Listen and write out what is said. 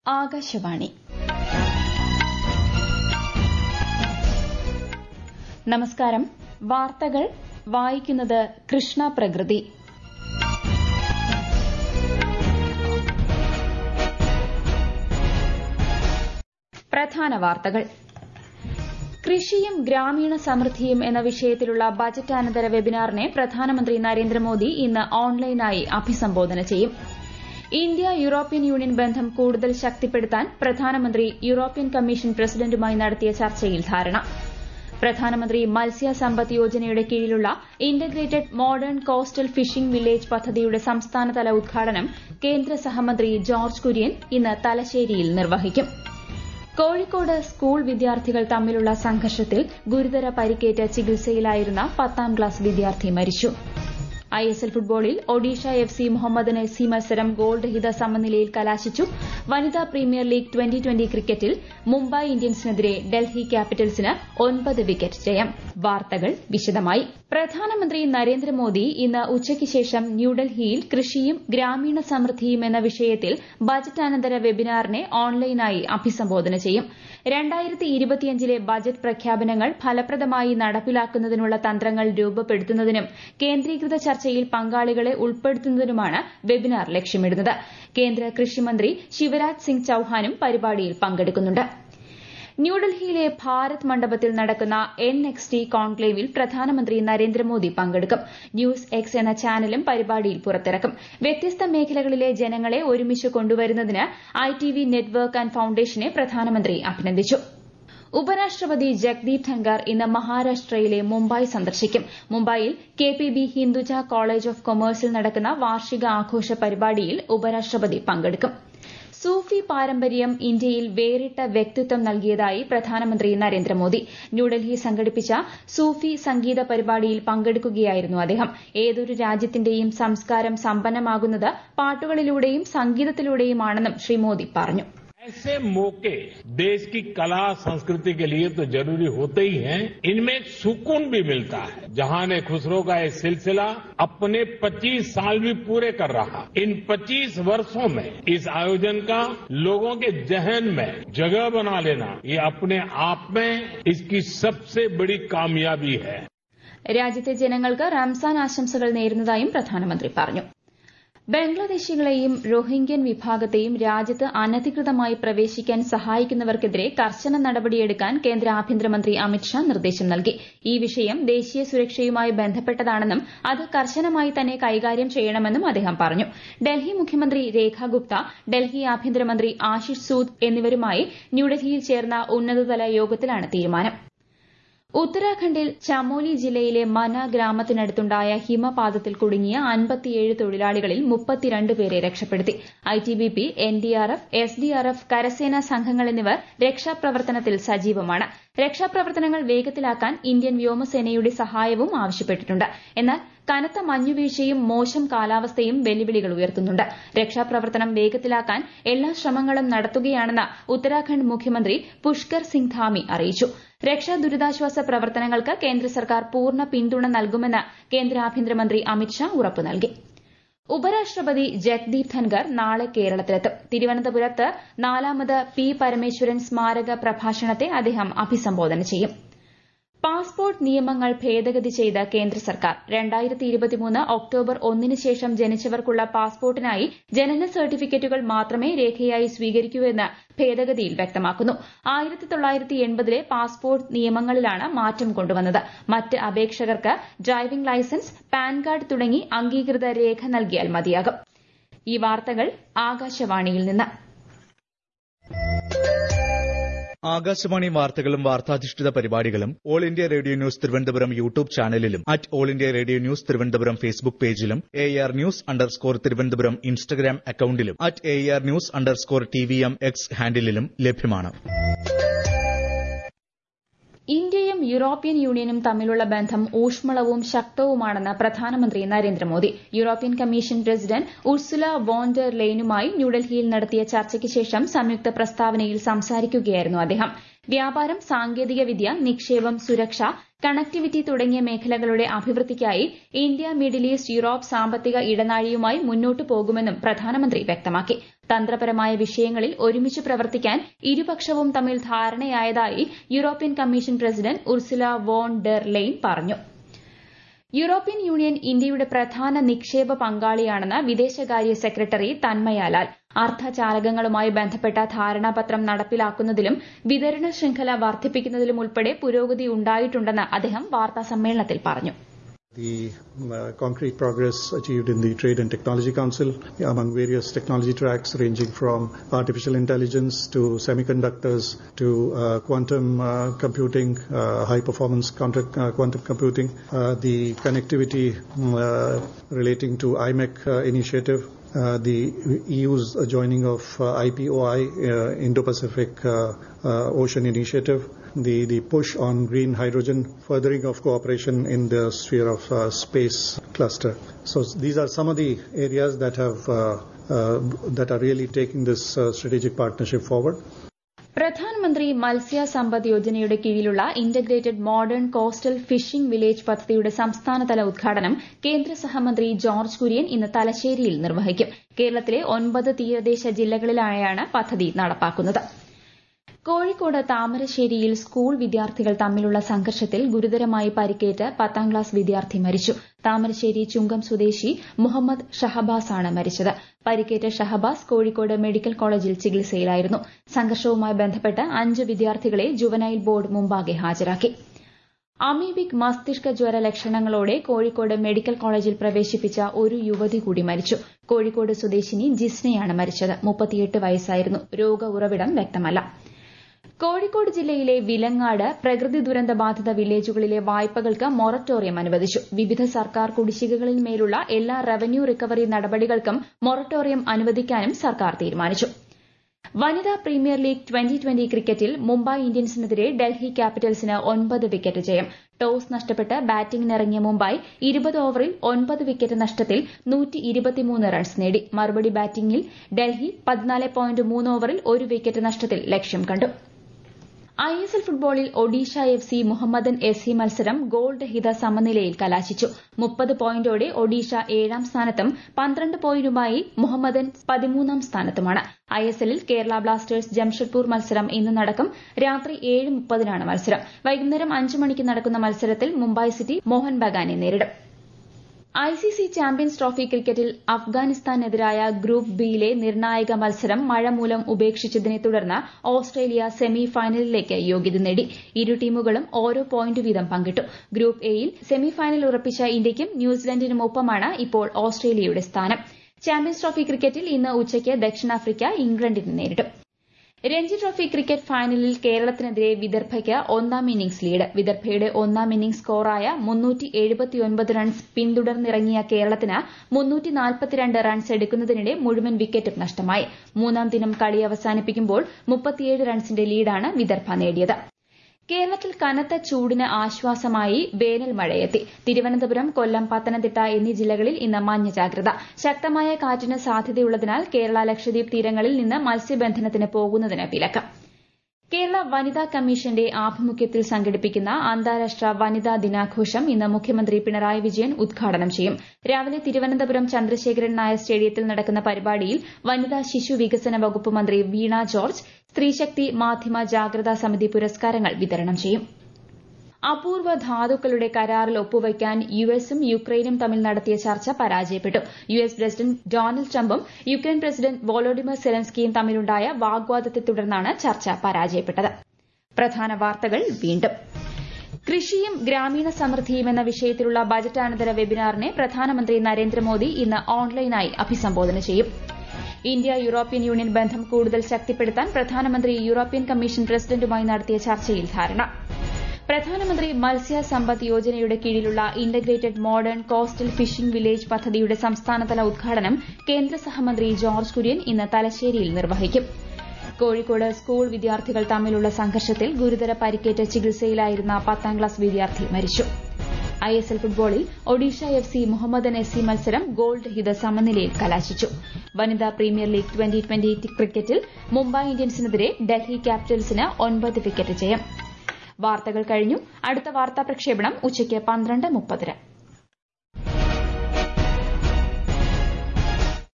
ആകാശവാണി നമസ്കാരം വാർത്തകൾ വായിക്കുന്നത് കൃഷ്ണ പ്രകൃതി പ്രധാന വാർത്തകൾ കൃഷിയും ഗ്രാമീണ സമൃദ്ധിയും എന്ന വിഷയത്തിലുള്ള ബജറ്റാനന്തര വെബിനാറിനെ പ്രധാനമന്ത്രി നരേന്ദ്രമോദി ഇന്ന് ഓൺലൈനായി അഭിസംബോധന ചെയ്യും ഇന്ത്യ യൂറോപ്യൻ യൂണിയൻ ബന്ധം കൂടുതൽ ശക്തിപ്പെടുത്താൻ പ്രധാനമന്ത്രി യൂറോപ്യൻ കമ്മീഷൻ പ്രസിഡന്റുമായി നടത്തിയ ചർച്ചയിൽ ധാരണ പ്രധാനമന്ത്രി മത്സ്യ സമ്പദ് യോജനയുടെ കീഴിലുള്ള integrated modern coastal fishing village പദ്ധതിയുടെ സംസ്ഥാനതല ഉദ്ഘാടനം കേന്ദ്ര സഹമന്ത്രി ജോർജ് കുര്യൻ ഇന്ന് തലശ്ശേരിയിൽ നിർവഹിക്കും കോഴിക്കോട് സ്കൂൾ വിദ്യാർത്ഥികൾ തമ്മിലുള്ള സംഘർഷത്തിൽ ഗുരുതര പരിക്കേറ്റ് ചികിത്സയിലായിരുന്ന പത്താം ക്ലാസ് വിദ്യാർത്ഥി മരിച്ചു ഐഎസ്എൽ ഫുട്ബോളിൽ Odisha F C Mohammedan F C മത്സരം ഗോൾ രഹിത സമനിലയിൽ കലാശിച്ചു വനിതാ പ്രീമിയർ ലീഗ് ട്വന്റി ട്വന്റി ക്രിക്കറ്റിൽ മുംബൈ ഇന്ത്യൻസിനെതിരെ ഡൽഹി ക്യാപിറ്റൽസിന് ഒൻപത് വിക്കറ്റ് ജയം വാർത്തകൾ വിശദമായി പ്രധാനമന്ത്രി നരേന്ദ്രമോദി ഇന്ന് ഉച്ചയ്ക്ക് ശേഷം ന്യൂഡൽഹിയിൽ കൃഷിയും ഗ്രാമീണ സമൃദ്ധിയും എന്ന വിഷയത്തിൽ ബജറ്റാനന്തര വെബിനാറിനെ ഓൺലൈനായി അഭിസംബോധന ചെയ്യും രണ്ടായിരത്തി ഇരുപത്തിയഞ്ചിലെ ബജറ്റ് പ്രഖ്യാപനങ്ങൾ ഫലപ്രദമായി നടപ്പിലാക്കുന്നതിനുള്ള തന്ത്രങ്ങൾ രൂപപ്പെടുത്തുന്നതിനും കേന്ദ്രീകൃത ചർച്ചയിൽ പങ്കാളികളെ ഉൾപ്പെടുത്തുന്നതിനുമാണ് വെബിനാർ ലക്ഷ്യമിടുന്നത് കേന്ദ്ര കൃഷിമന്ത്രി ശിവരാജ് സിംഗ് ചൌഹാനും പരിപാടിയിൽ പങ്കെടുക്കുന്നുണ്ട് ന്യൂഡൽഹിയിലെ ഭാരത് മണ്ഡപത്തിൽ നടക്കുന്ന എൻ എക്സ് ടി കോൺക്ലേവിൽ പ്രധാനമന്ത്രി നരേന്ദ്രമോദി പങ്കെടുക്കും ന്യൂസ് എക്സ് എന്ന ചാനലും പരിപാടിയിൽ പുറത്തിറക്കും വ്യത്യസ്ത മേഖലകളിലെ ജനങ്ങളെ ഒരുമിച്ച് കൊണ്ടുവരുന്നതിന് I T V network and ഫൌണ്ടേഷനെ പ്രധാനമന്ത്രി അഭിനന്ദിച്ചു ഉപരാഷ്ട്രപതി ജഗ്ദീപ് ധൻഖർ ഇന്ന് മഹാരാഷ്ട്രയിലെ മുംബൈ സന്ദർശിക്കും മുംബൈയിൽ K P B Hinduja college of കൊമേഴ്സിൽ നടക്കുന്ന വാർഷിക ആഘോഷ പരിപാടിയിൽ ഉപരാഷ്ട്രപതി പങ്കെടുക്കും സൂഫി പാരമ്പര്യം ഇന്ത്യയിൽ വേറിട്ട വ്യക്തിത്വം നൽകിയതായി പ്രധാനമന്ത്രി നരേന്ദ്രമോദി ന്യൂഡൽഹി സംഘടിപ്പിച്ച സൂഫി സംഗീത പരിപാടിയിൽ പങ്കെടുക്കുകയായിരുന്നു അദ്ദേഹം ഏതൊരു രാജ്യത്തിന്റെയും സംസ്കാരം സമ്പന്നമാകുന്നത് പാട്ടുകളിലൂടെയും സംഗീതത്തിലൂടെയുമാണെന്നും ശ്രീ മോദി പറഞ്ഞു ऐसे मौके देश की कला संस्कृति के लिए तो जरूरी होते ही हैं इनमें एक सुकून भी मिलता है जहां ने खुसरो का ये सिलसिला अपने 25 साल भी पूरे कर रहा इन 25 वर्षों में इस आयोजन का लोगों के जहन में जगह बना लेना ये अपने आप में इसकी सबसे बड़ी कामयाबी है രാജ്യത്തെ ജനങ്ങൾക്ക് റംസാൻ ആശംസകൾ നേരുന്നതായും പ്രധാനമന്ത്രി പറഞ്ഞു ബംഗ്ലാദേശികളെയും റോഹിംഗ്യൻ വിഭാഗത്തെയും രാജ്യത്ത് അനധികൃതമായി പ്രവേശിക്കാൻ സഹായിക്കുന്നവർക്കെതിരെ കർശന നടപടിയെടുക്കാൻ കേന്ദ്ര ആഭ്യന്തരമന്ത്രി അമിത്ഷാ നിർദ്ദേശം നൽകി ഈ വിഷയം ദേശീയ സുരക്ഷയുമായി ബന്ധപ്പെട്ടതാണെന്നും അത് കർശനമായി തന്നെ കൈകാര്യം ചെയ്യണമെന്നും അദ്ദേഹം പറഞ്ഞു ഡൽഹി മുഖ്യമന്ത്രി രേഖ ഗുപ്ത ഡൽഹി ആഭ്യന്തരമന്ത്രി ആശിഷ് സൂദ് എന്നിവരുമായി ന്യൂഡൽഹിയിൽ ചേർന്ന ഉന്നതതല യോഗത്തിലാണ് തീരുമാനം ഉത്തരാഖണ്ഡിൽ ചമോലി ജില്ലയിലെ മന ഗ്രാമത്തിനടുത്തുണ്ടായ ഹിമപാതത്തിൽ കുടുങ്ങിയ അൻപത്തിയേഴ് തൊഴിലാളികളിൽ മുപ്പത്തിരണ്ട് പേരെ രക്ഷപ്പെടുത്തി ഐടിബിപി എൻഡിആർഎഫ് എസ്ഡിആർഎഫ് കരസേനാ സംഘങ്ങൾ എന്നിവർ രക്ഷാപ്രവർത്തനത്തിൽ സജീവമാണ് രക്ഷാപ്രവർത്തനങ്ങൾ വേഗത്തിലാക്കാൻ ഇന്ത്യൻ വ്യോമസേനയുടെ സഹായവും ആവശ്യപ്പെട്ടിട്ടുണ്ട് എന്നാൽ കനത്ത മഞ്ഞുവീഴ്ചയും മോശം കാലാവസ്ഥയും വെല്ലുവിളികൾ ഉയർത്തുന്നുണ്ട് രക്ഷാപ്രവർത്തനം വേഗത്തിലാക്കാൻ എല്ലാ ശ്രമങ്ങളും നടത്തുകയാണെന്ന് ഉത്തരാഖണ്ഡ് മുഖ്യമന്ത്രി പുഷ്കർ സിംഗ് ധാമി അറിയിച്ചു രക്ഷാ ദുരിതാശ്വാസ പ്രവർത്തനങ്ങൾക്ക് കേന്ദ്ര സർക്കാർ പൂർണ്ണ പിന്തുണ നൽകുമെന്ന് കേന്ദ്ര ആഭ്യന്തരമന്ത്രി അമിത്ഷാ ഉറപ്പു നൽകി ഉപരാഷ്ട്രപതി ജഗ്ദീപ് ധൻഖർ നാളെ കേരളത്തിലെത്തും തിരുവനന്തപുരത്ത് നാലാമത് പി പരമേശ്വരൻ സ്മാരക പ്രഭാഷണത്തെ അദ്ദേഹം അഭിസംബോധന ചെയ്യും പാസ്പോർട്ട് നിയമങ്ങൾ ഭേദഗതി ചെയ്ത കേന്ദ്ര സർക്കാർ രണ്ടായിരത്തി ഇരുപത്തിമൂന്ന് ഒക്ടോബർ ഒന്നിന് ശേഷം ജനിച്ചവർക്കുള്ള പാസ്പോർട്ടിനായി ജനന സർട്ടിഫിക്കറ്റുകൾ മാത്രമേ രേഖയായി സ്വീകരിക്കൂ എന്ന് ഭേദഗതിയിൽ വ്യക്തമാക്കുന്നു ആയിരത്തി തൊള്ളായിരത്തി എൺപതിലെ പാസ്പോർട്ട് നിയമങ്ങളിലാണ് മാറ്റം കൊണ്ടുവന്നത് മറ്റ് അപേക്ഷകർക്ക് ഡ്രൈവിംഗ് ലൈസൻസ് പാൻ കാർഡ് തുടങ്ങി അംഗീകൃത രേഖ നൽകിയാൽ മതിയാകും ഈ വാർത്തകൾ ആകാശവാണിയിൽ നിന്ന് ആകാശവാണി വാർത്തകളും വാർത്താധിഷ്ഠിത പരിപാടികളും all India radio news Thiruvananthapuram YouTube ചാനലിലും at all India radio news Thiruvananthapuram Facebook പേജിലും A R news underscore Thiruvananthapuram Instagram അക്കൌണ്ടിലും at A R news underscore T V M X ഹാൻഡിലും ലഭ്യമാണ് ഇന്ത്യയും യൂറോപ്യൻ യൂണിയനും തമ്മിലുള്ള ബന്ധം ഊഷ്മളവും ശക്തവുമാണെന്ന് പ്രധാനമന്ത്രി Narendra Modi European commission president Ursula von der ലെയ്നുമായി ന്യൂഡൽഹിയിൽ നടത്തിയ ചർച്ചയ്ക്ക് ശേഷം സംയുക്ത പ്രസ്താവനയിൽ സംസാരിക്കുകയായിരുന്നു അദ്ദേഹം വ്യാപാരം സാങ്കേതികവിദ്യ നിക്ഷേപം സുരക്ഷ കണക്ടിവിറ്റി തുടങ്ങിയ മേഖലകളുടെ അഭിവൃദ്ധിക്കായി ഇന്ത്യ മിഡിൽ ഈസ്റ്റ് യൂറോപ്പ് സാമ്പത്തിക ഇടനാഴിയുമായി മുന്നോട്ടു പോകുമെന്നും പ്രധാനമന്ത്രി വ്യക്തമാക്കി തന്ത്രപരമായ വിഷയങ്ങളിൽ ഒരുമിച്ച് പ്രവർത്തിക്കാൻ ഇരുപക്ഷവും തമ്മിൽ ധാരണയായതായി European commission president Ursula von der Leyen പറഞ്ഞു യൂറോപ്യൻ യൂണിയൻ ഇന്ത്യയുടെ പ്രധാന നിക്ഷേപ പങ്കാളിയാണെന്ന് വിദേശകാര്യ സെക്രട്ടറി തന്മയാലാൽ അർദ്ധചാലകങ്ങളുമായി ബന്ധപ്പെട്ട ധാരണാപത്രം നടപ്പിലാക്കുന്നതിലും വിതരണ ശൃംഖല വർദ്ധിപ്പിക്കുന്നതിലും ഉൾപ്പെടെ പുരോഗതി ഉണ്ടായിട്ടുണ്ടെന്ന് അദ്ദേഹം വാർത്താസമ്മേളനത്തിൽ പറഞ്ഞു The uh, concrete progress achieved in the Trade and Technology Council among various technology tracks ranging from artificial intelligence to semiconductors to uh, quantum uh, computing, high performance quantum computing, the connectivity relating to IMEC initiative, uh, the EU's joining of uh, IPOI, uh, Indo-Pacific Ocean Initiative, the, the push on green hydrogen, furthering of cooperation in the sphere of space cluster. So these are some of the areas that have that are really taking this strategic partnership forward. പ്രധാനമന്ത്രി മത്സ്യ സമ്പദ് യോജനയുടെ കീഴിലുള്ള integrated modern coastal fishing village പദ്ധതിയുടെ സംസ്ഥാനതല ഉദ്ഘാടനം കേന്ദ്ര സഹമന്ത്രി George Kurian ഇന്ന് തലശ്ശേരിയിൽ നിർവഹിക്കും കേരളത്തിലെ ഒൻപത് തീരദേശ ജില്ലകളിലായാണ് പദ്ധതി നടപ്പാക്കുന്നത് കോഴിക്കോട് താമരശ്ശേരിയിൽ സ്കൂൾ വിദ്യാർത്ഥികൾ തമ്മിലുള്ള സംഘർഷത്തിൽ ഗുരുതരമായി പരിക്കേറ്റ് പത്താം ക്ലാസ് വിദ്യാർത്ഥി മരിച്ചു താമരശ്ശേരി ചുങ്കം സ്വദേശി മുഹമ്മദ് ഷഹബാസ് ആണ് മരിച്ചത് പരിക്കേറ്റ ഷഹബാസ് കോഴിക്കോട് മെഡിക്കൽ കോളേജിൽ ചികിത്സയിലായിരുന്നു സംഘർഷവുമായി ബന്ധപ്പെട്ട് അഞ്ച് വിദ്യാർത്ഥികളെ ജുവനൈൽ ബോർഡ് മുമ്പാകെ ഹാജരാക്കി അമീബിക് മസ്തിഷ്ക ജ്വര ലക്ഷണങ്ങളോടെ കോഴിക്കോട് മെഡിക്കൽ കോളേജിൽ പ്രവേശിപ്പിച്ച ഒരു യുവതി കൂടി മരിച്ചു കോഴിക്കോട് സ്വദേശിനി ജിസ്നയാണ് മരിച്ചത് മുപ്പത്തിയെട്ട് വയസ്സായിരുന്നു രോഗ ഉറവിടം വ്യക്തമല്ല കോഴിക്കോട് ജില്ലയിലെ വിലങ്ങാട് പ്രകൃതി ദുരന്ത ബാധിത വില്ലേജുകളിലെ വായ്പകൾക്ക് മൊറട്ടോറിയം അനുവദിച്ചു വിവിധ സർക്കാർ കുടിശ്ശികകളിൽ മേലുള്ള എല്ലാ റവന്യൂ റിക്കവറി നടപടികൾക്കും മൊറട്ടോറിയം അനുവദിക്കാനും സർക്കാർ തീരുമാനിച്ചു വനിതാ പ്രീമിയർ ലീഗ് ട്വന്റി ട്വന്റി ക്രിക്കറ്റിൽ മുംബൈ ഇന്ത്യൻസിനെതിരെ ഡൽഹി ക്യാപിറ്റൽസിന് ഒൻപത് വിക്കറ്റ് ജയം ടോസ് നഷ്ടപ്പെട്ട് ബാറ്റിംഗിനിറങ്ങിയ മുംബൈ ഇരുപത് ഓവറിൽ ഒൻപത് വിക്കറ്റ് നഷ്ടത്തിൽ റൺസ് നേടി മറുപടി ബാറ്റിംഗിൽ ഡൽഹി പതിനാല് പോയിന്റ് മൂന്ന് ഓവറിൽ ഒരു വിക്കറ്റ് നഷ്ടത്തിൽ ലക്ഷ്യം കണ്ടു ഐ എസ് എൽ ഫുട്ബോളിൽ Odisha F C Mohammedan S C മത്സരം ഗോൾ രഹിത സമനിലയിൽ കലാശിച്ചു മുപ്പത് പോയിന്റോടെ ഒഡീഷ ഏഴാം സ്ഥാനത്തും പന്ത്രണ്ട് പോയിന്റുമായി മുഹമ്മദൻ പതിമൂന്നാം സ്ഥാനത്തുമാണ് ഐ എസ് എല്ലിൽ കേരള ബ്ലാസ്റ്റേഴ്സ് ജംഷഡ്പൂർ മത്സരം ഇന്ന് നടക്കും രാത്രി ഏഴ് മുപ്പതിനാണ് മത്സരം വൈകുന്നേരം അഞ്ച് മണിക്ക് നടക്കുന്ന മത്സരത്തിൽ മുംബൈ സിറ്റി മോഹൻ ബഗാനെ നേരിടും ഐസിസി ചാമ്പ്യൻസ് ട്രോഫി ക്രിക്കറ്റിൽ അഫ്ഗാനിസ്ഥാനെതിരായ ഗ്രൂപ്പ് ബിയിലെ നിർണായക മത്സരം മഴ മൂലം ഉപേക്ഷിച്ചതിനെ തുടർന്ന് ഓസ്ട്രേലിയ സെമി ഫൈനലിലേക്ക് യോഗ്യത നേടി ഇരു ടീമുകളും ഓരോ പോയിന്റ് വീതം പങ്കിട്ടു ഗ്രൂപ്പ് എയിൽ സെമി ഫൈനൽ ഉറപ്പിച്ച ഇന്ത്യയ്ക്കും ന്യൂസിലൻഡിനുമൊപ്പമാണ് ഇപ്പോൾ ഓസ്ട്രേലിയയുടെ സ്ഥാനം ചാമ്പ്യൻസ് ട്രോഫി ക്രിക്കറ്റിൽ ഇന്ന് ഉച്ചയ്ക്ക് ദക്ഷിണാഫ്രിക്ക ഇംഗ്ലണ്ടിനെ നേരിടും രഞ്ജി ട്രോഫി ക്രിക്കറ്റ് ഫൈനലിൽ കേരളത്തിനെതിരെ വിദർഭയ്ക്ക് ഒന്നാം ഇന്നിംഗ്സ് ലീഡ് വിദർഭയുടെ ഒന്നാം ഇന്നിംഗ്സ് സ്കോറായ റൺസ് പിന്തുടർന്നിറങ്ങിയ കേരളത്തിന് റൺസ് എടുക്കുന്നതിനിടെ മുഴുവൻ വിക്കറ്റും നഷ്ടമായി മൂന്നാം ദിനം കളി അവസാനിപ്പിക്കുമ്പോൾ റൺസിന്റെ ലീഡാണ് വിദർഭ നേടിയത് കേരളത്തിൽ കനത്ത ചൂടിന് ആശ്വാസമായി വേനൽ മഴയെത്തി തിരുവനന്തപുരം കൊല്ലം പത്തനംതിട്ട എന്നീ ജില്ലകളിൽ ഇന്ന് മഞ്ഞ ജാഗ്രത ശക്തമായ കാറ്റിന് സാധ്യതയുള്ളതിനാൽ കേരള ലക്ഷദ്വീപ് തീരങ്ങളിൽ നിന്ന് മത്സ്യബന്ധനത്തിന് പോകുന്നതിന് വിലക്ക് കേരള വനിതാ കമ്മീഷന്റെ ആഭിമുഖ്യത്തിൽ സംഘടിപ്പിക്കുന്ന അന്താരാഷ്ട്ര വനിതാ ദിനാഘോഷം ഇന്ന് മുഖ്യമന്ത്രി പിണറായി വിജയൻ ഉദ്ഘാടനം ചെയ്യും രാവിലെ തിരുവനന്തപുരം ചന്ദ്രശേഖരൻ നായർ സ്റ്റേഡിയത്തിൽ നടക്കുന്ന പരിപാടിയിൽ വനിതാ ശിശു വികസന വകുപ്പ് മന്ത്രി വീണ ജോർജ് സ്ത്രീശക്തി മാധ്യമ ജാഗ്രതാ സമിതി പുരസ്കാരങ്ങൾ വിതരണം ചെയ്യും അപൂർവ ധാതുക്കളുടെ കരാറിൽ ഒപ്പുവയ്ക്കാൻ യുഎസും യുക്രൈനും തമ്മിൽ നടത്തിയ ചർച്ച പരാജയപ്പെട്ടു യുഎസ് പ്രസിഡന്റ് ഡൊണാൾഡ് ട്രംപും യുക്രൈൻ പ്രസിഡന്റ് വോളോഡിമർ സെലൻസ്കിയും തമ്മിലുണ്ടായ വാഗ്വാദത്തെ തുടർന്നാണ് ചർച്ച പരാജയപ്പെട്ടത് പ്രധാന വാർത്തകൾ വീണ്ടും കൃഷിയും ഗ്രാമീണ സമൃദ്ധിയും എന്ന വിഷയത്തിലുള്ള ബജറ്റാനന്തര വെബിനാറിനെ പ്രധാനമന്ത്രി നരേന്ദ്രമോദി ഇന്ന് ഓൺലൈനായി അഭിസംബോധന ചെയ്യും ഇന്ത്യ യൂറോപ്യൻ യൂണിയൻ ബന്ധം കൂടുതൽ ശക്തിപ്പെടുത്താൻ പ്രധാനമന്ത്രി യൂറോപ്യൻ കമ്മീഷൻ പ്രസിഡന്റുമായി നടത്തിയ ചർച്ചയിൽ ധാരണ പ്രധാനമന്ത്രി മത്സ്യ സമ്പദ് യോജനയുടെ കീഴിലുള്ള integrated modern coastal fishing village പദ്ധതിയുടെ സംസ്ഥാനതല ഉദ്ഘാടനം കേന്ദ്ര സഹമന്ത്രി ജോർജ് കുര്യൻ ഇന്ന് തലശ്ശേരിയിൽ നിർവഹിക്കും കോഴിക്കോട് സ്കൂൾ വിദ്യാർത്ഥികൾ തമ്മിലുള്ള സംഘർഷത്തിൽ ഗുരുതര പരിക്കേറ്റ് ചികിത്സയിലായിരുന്ന പത്താം ക്ലാസ് വിദ്യാർത്ഥി മരിച്ചു ഐ എസ് എൽ ഫുട്ബോളിൽ Odisha F C Mohammedan S C മത്സരം ഗോൾ രഹിത സമനിലയിൽ കലാശിച്ചു വനിതാ പ്രീമിയർ ലീഗ് ട്വന്റി ട്വന്റി ക്രിക്കറ്റിൽ മുംബൈ ഇന്ത്യൻസിനെതിരെ ഡൽഹി ക്യാപിറ്റൽസിന് ഒൻപത് വിക്കറ്റ് ജയം വാർത്തകൾ കഴിഞ്ഞു അടുത്ത വാർത്താ പ്രക്ഷേപണം ഉച്ചയ്ക്ക് പന്ത്രണ്ട് മുപ്പതിന്